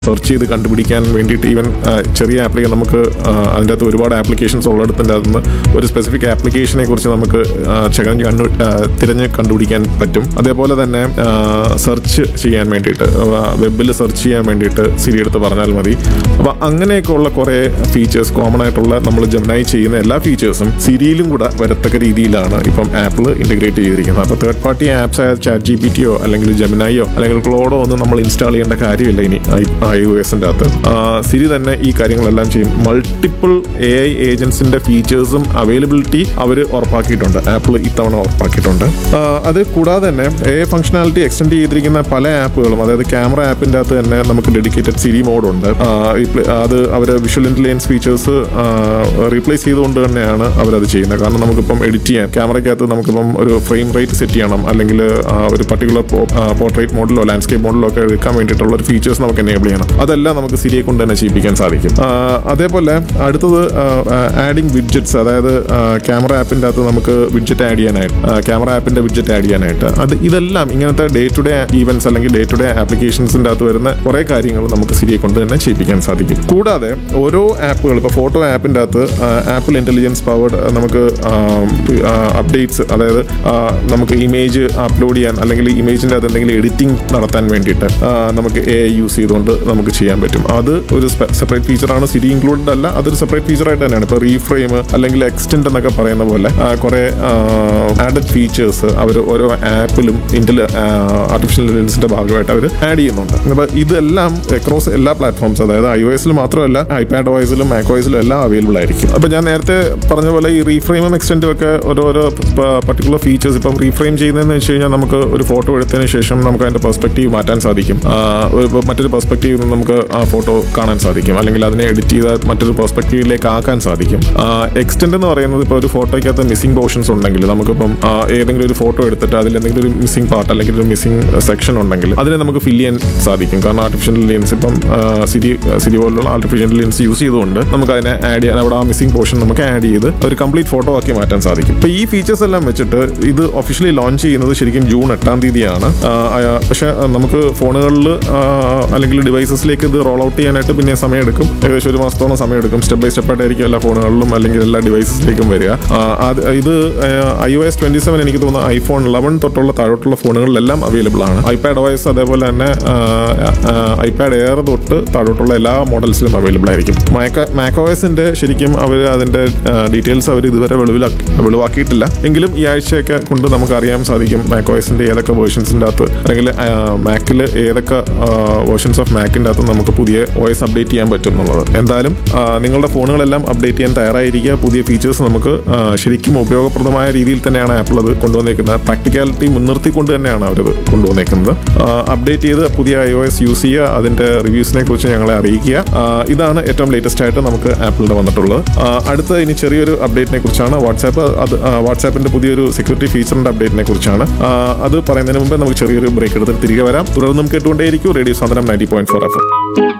search ചെയ്ത് കണ്ടുപിടിക്കാൻ വേണ്ടിയിട്ട് ഈവൻ ചെറിയ ആപ്ലിക്കേഷൻ നമുക്ക് ആ, അതിൻ്റെ അകത്ത് ഒരുപാട് ആപ്ലിക്കേഷൻസ് ഉള്ളിടത്തിൻ്റെ അകത്ത് നിന്ന് ഒരു സ്പെസിഫിക് ആപ്ലിക്കേഷനെ കുറിച്ച് നമുക്ക് ആ, ചകഞ്ഞ് കണ്ടു ആ, തിരഞ്ഞ് കണ്ടുപിടിക്കാൻ പറ്റും അതേപോലെ തന്നെ സെർച്ച് ചെയ്യാൻ വേണ്ടിയിട്ട് വെബിൽ സെർച്ച് ചെയ്യാൻ വേണ്ടിയിട്ട് സിരി എടുത്ത് പറഞ്ഞാൽ മതി അപ്പോൾ അങ്ങനെയൊക്കെയുള്ള കുറേ ഫീച്ചേഴ്സ് കോമൺ ആയിട്ടുള്ള നമ്മൾ ജമനായി ചെയ്യുന്ന എല്ലാ ഫീച്ചേഴ്സും സിരിയിലും കൂടെ വരത്തക്ക രീതിയിലാണ് ഇപ്പം ആപ്പിൾ ഇൻറ്റഗ്രേറ്റ് ചെയ്തിരിക്കുന്നത് അപ്പോൾ തേർഡ് പാർട്ടി ആപ്സ് ആയ ചാറ്റ് ജി പി ടിയോ അല്ലെങ്കിൽ ജമിനായോ അല്ലെങ്കിൽ ക്ലോഡോ ഒന്നും നമ്മൾ ഇൻസ്റ്റാൾ ചെയ്യേണ്ട കാര്യമില്ല ഇനി ഐ ഒ എസിൻ്റെ അകത്ത് ആ, സിരി തന്നെ ഈ കാര്യങ്ങളെല്ലാം ചെയ്യും മൾട്ടിപ്പിൾ എ ഐ ഏജൻസിന്റെ ഫീച്ചേഴ്സും അവൈലബിലിറ്റി അവർ ഉറപ്പാക്കിയിട്ടുണ്ട് ആപ്പിൾ ഇത്തവണ ഉറപ്പാക്കിയിട്ടുണ്ട് ആ, അത് കൂടാതെ തന്നെ എ ഐ ഫംഗ്ഷനാലിറ്റി എക്സ്റ്റെൻഡ് ചെയ്തിരിക്കുന്ന പല ആപ്പുകളും അതായത് ക്യാമറ ആപ്പിൻ്റെ അകത്ത് തന്നെ നമുക്ക് ഡെഡിക്കേറ്റഡ് സിരി മോഡുണ്ട് അത് അവർ വിഷ്വൽ ഇന്റലിജൻസ് ഫീച്ചേഴ്സ് റീപ്ലേസ് ചെയ്തുകൊണ്ട് തന്നെയാണ് അവരത് ചെയ്യുന്നത് കാരണം നമുക്കിപ്പം എഡിറ്റ് ചെയ്യാൻ ക്യാമറയ്ക്കകത്ത് നമുക്കിപ്പം ഒരു ഫ്രെയിം റേറ്റ് സെറ്റ് ചെയ്യണം അല്ലെങ്കിൽ ആ, ഒരു പർട്ടിക്കുലർ പോർട്രേറ്റ് മോഡലോ ലാൻഡ്സ്കേപ്പ് മോഡലോ ഒക്കെ എടുക്കാൻ വേണ്ടിയിട്ടുള്ള ഒരു ഫീച്ചേഴ്സ് നമുക്ക് എനേബിൾ ചെയ്യണം അതെല്ലാം നമുക്ക് സിരിയെ കൊണ്ട് തന്നെ ചെയ്യിപ്പിക്കാൻ സാധിക്കും ആ, അതേപോലെ അടുത്തത് ആഡിങ് വിഡ്ജറ്റ്സ് അതായത് ക്യാമറ ആപ്പിൻ്റെ അകത്ത് നമുക്ക് വിഡ്ജറ്റ് ആഡ് ചെയ്യാനായിട്ട് ക്യാമറ ആപ്പിൻ്റെ വിഡ്ജറ്റ് ആഡ് ചെയ്യാനായിട്ട് അത് ഇതെല്ലാം ഇങ്ങനത്തെ ഡേ ടു ഡേ ഈവൻസ് അല്ലെങ്കിൽ ഡേ ടു ഡേ ആപ്ലിക്കേഷൻസിൻ്റെ അകത്ത് വരുന്ന കുറേ കാര്യങ്ങൾ നമുക്ക് സിരിയെ കൊണ്ട് തന്നെ ചെയ്യിപ്പിക്കാൻ സാധിക്കും കൂടാതെ ഓരോ ആപ്പുകൾ ഇപ്പോൾ ഫോട്ടോ ആപ്പിൻ്റെ അകത്ത് ആപ്പിൾ ഇൻ്റലിജൻസ് പവേർഡ് നമുക്ക് അപ്ഡേറ്റ്സ് അതായത് ആ, നമുക്ക് ഇമേജ് അപ്ലോഡ് ചെയ്യാൻ അല്ലെങ്കിൽ ഇമേജിൻ്റെ അകത്ത് എന്തെങ്കിലും എഡിറ്റിംഗ് നടത്താൻ വേണ്ടിയിട്ട് ആ, നമുക്ക് എ ഐ യൂസ് ചെയ്തുകൊണ്ട് നമുക്ക് ചെയ്യാൻ പറ്റും അത് ഒരു സെപ്പറേറ്റ് ഫീച്ചറാണ് സിരി ഇൻക്ലൂഡഡ് അല്ല അതൊരു സെപ്പറേറ്റ് ഫീച്ചറായിട്ട് തന്നെയാണ് ഇപ്പോൾ റീഫ്രെയിം അല്ലെങ്കിൽ എക്സ്റ്റെൻഡ് എന്നൊക്കെ പറയുന്ന പോലെ ആ, കുറേ ആഡഡ് ഫീച്ചേഴ്സ് അവർ ഓരോ ആപ്പിലും ഇന്റൽ ആർട്ടിഫിഷ്യൽ ഇന്റലിജൻസിന്റെ ഭാഗമായിട്ട് അവർ ആഡ് ചെയ്യുന്നുണ്ട് അപ്പോൾ ഇതെല്ലാം അക്രോസ് എല്ലാ പ്ലാറ്റ്ഫോംസ് അതായത് ഐ ഒ എസിൽ മാത്രമല്ല ഐപാഡ് ഓയിസിലും മാക് ഓയിസിലും എല്ലാം അവൈലബിൾ ആയിരിക്കും അപ്പോൾ ഞാൻ നേരത്തെ പറഞ്ഞ പോലെ ഈ റീഫ്രെയിമും എക്സ്റ്റെൻഡും ഒക്കെ ഓരോരോ പർട്ടിക്കുലർ ഫീച്ചേഴ്സ് ഇപ്പം റീഫ്രെയിം ചെയ്യുന്നതെന്ന് വെച്ച് കഴിഞ്ഞാൽ നമുക്ക് ഒരു ഫോട്ടോ എടുത്തതിന് ശേഷം നമുക്ക് അതിന്റെ പെർസ്പെക്റ്റീവ് മാറ്റാൻ സാധിക്കും ആ, ഒരു- ഇപ്പൊ മറ്റൊരു പെർസ്പെക്റ്റീവിൽ നിന്ന് നമുക്ക് ആ ഫോട്ടോ കാണാൻ സാധിക്കും അല്ലെങ്കിൽ അതിനെ എഡിറ്റ് ചെയ്ത മറ്റൊരു പെർസ്പെക്റ്റീവിലേക്ക് ആക്കാൻ സാധിക്കും എക്സ്റ്റെൻഡ് എന്ന് പറയുന്നത് ഇപ്പോൾ ഒരു ഫോട്ടോയ്ക്കകത്ത് മിസ്സിംഗ് പോർഷൻസ് ഉണ്ടെങ്കിൽ നമുക്കിപ്പം ആ, ഏതെങ്കിലും ഒരു ഫോട്ടോ എടുത്തിട്ട് അതിൽ എന്തെങ്കിലും ഒരു മിസ്സിംഗ് പാർട്ട് അല്ലെങ്കിൽ ഒരു മിസ്സിംഗ് സെക്ഷൻ ഉണ്ടെങ്കിൽ അതിനെ നമുക്ക് ഫില്ല് ചെയ്യാൻ സാധിക്കും കാരണം ആർട്ടിഫിഷ്യൽ ഇന്റലിജൻസ് ഇപ്പം ആ, സിരി സിരി പോലുള്ള ആർട്ടിഫിഷ്യൽ ഇന്റലിജൻസ് യൂസ് ചെയ്തുകൊണ്ട് നമുക്ക് അതിനെ ആഡ് ചെയ്യാൻ അവിടെ ആ മിസ്സിംഗ് പോർഷൻ നമുക്ക് ആഡ് ചെയ്ത് ഒരു കംപ്ലീറ്റ് ഫോട്ടോ ആക്കി മാറ്റാൻ സാധിക്കും ഇപ്പോൾ ഈ ഫീച്ചേഴ്സ് എല്ലാം വെച്ചിട്ട് ഇത് ഒഫീഷ്യലി ലോഞ്ച് ചെയ്യുന്നത് ശരിക്കും ജൂൺ എട്ടാം തീയതിയാണ് ആ, ആ, പക്ഷേ ആ, നമുക്ക് ഫോണുകളിൽ അല്ലെങ്കിൽ ഡിവൈസസിലേക്ക് ഇത് റോൾ ഔട്ട് ചെയ്യാനായിട്ട് പിന്നെ സമയമെടുക്കും ഏകദേശം ഒരു മാസത്തോളം സമയമെടുക്കും സ്റ്റെപ്പ് ബൈ സ്റ്റെപ്പ് ആയിട്ടായിരിക്കും എല്ലാ ഫോണുകളിലും അല്ലെങ്കിൽ എല്ലാ ഡിവൈസസിലേക്കും വരിക ആ, അത് ഇത് I O S twenty seven എനിക്ക് തോന്നുന്നു ഐഫോൺ ലെവൻ തൊട്ടുള്ള താഴോട്ടുള്ള ഫോണുകളിലെല്ലാം അവൈലബിൾ ആണ് ഐപാഡ് OS അതേപോലെ തന്നെ ഐപാഡ് എയർ തൊട്ട് താഴോട്ടുള്ള എല്ലാ മോഡൽസിലും അവൈലബിൾ ആയിരിക്കും മാക്കോയസിന്റെ ശരിക്കും അവർ അതിന്റെ ഡീറ്റെയിൽസ് അവർ ഇതുവരെ വെളിവിലാക്കി വെളിവാക്കിയിട്ടില്ല എങ്കിലും ഈ ആഴ്ചയൊക്കെ കൊണ്ട് നമുക്ക് അറിയാൻ സാധിക്കും മാക്കോയസിന്റെ ഏതൊക്കെ വേർഷൻസിന്റെ അകത്ത് അല്ലെങ്കിൽ മാക്കിൽ ഏതൊക്കെ വേർഷൻസ് ഓഫ് മാക്കിന്റെ അകത്ത് നമുക്ക് പുതിയ OS അപ്ഡേറ്റ് ചെയ്യാൻ പറ്റും എന്നുള്ളത് എന്തായാലും ആ, നിങ്ങളുടെ ഫോണുകളെല്ലാം അപ്ഡേറ്റ് ചെയ്യാൻ തയ്യാറായിരിക്കുക പുതിയ ഫീച്ചേഴ്സ് നമുക്ക് ആ, ശരിക്കും ഉപയോഗപ്രദമായ രീതിയിൽ തന്നെയാണ് ആപ്പിൾ അത് കൊണ്ടുവന്നേക്കുന്നത് പ്രാക്ടിക്കാലിറ്റി മുൻനിർത്തിക്കൊണ്ട് തന്നെയാണ് അവരത് കൊണ്ടുവന്നേക്കുന്നത് അപ്ഡേറ്റ് ചെയ്ത് പുതിയ ഐ ഒ എസ് യൂസ് ചെയ്യുക അതിന്റെ റിവ്യൂസിനെ കുറിച്ച് ഞങ്ങളെ അറിയിക്കുക ആ, ഇതാണ് ഏറ്റവും ലേറ്റസ്റ്റ് ആയിട്ട് നമുക്ക് ആപ്പിളിന്റെ വന്നിട്ടുള്ളത് ആ, അടുത്ത ഇനി ചെറിയൊരു അപ്ഡേറ്റിനെ കുറിച്ചാണ് വാട്സാപ്പ് അത് വാട്സാപ്പിന്റെ പുതിയൊരു സെക്യൂരിറ്റി ഫീച്ചറിന്റെ അപ്ഡേറ്റിനെ കുറിച്ചാണ് ആ, അത് പറയുന്നതിന് മുമ്പ് നമുക്ക് ചെറിയൊരു ബ്രേക്ക് എടുത്ത് തിരികെ വരാം തുടർന്നും കേട്ടുകൊണ്ടേയിരിക്കും റേഡിയോ സാധനം നയൻറ്റി പോയിന്റ് ഫോർ എഫ്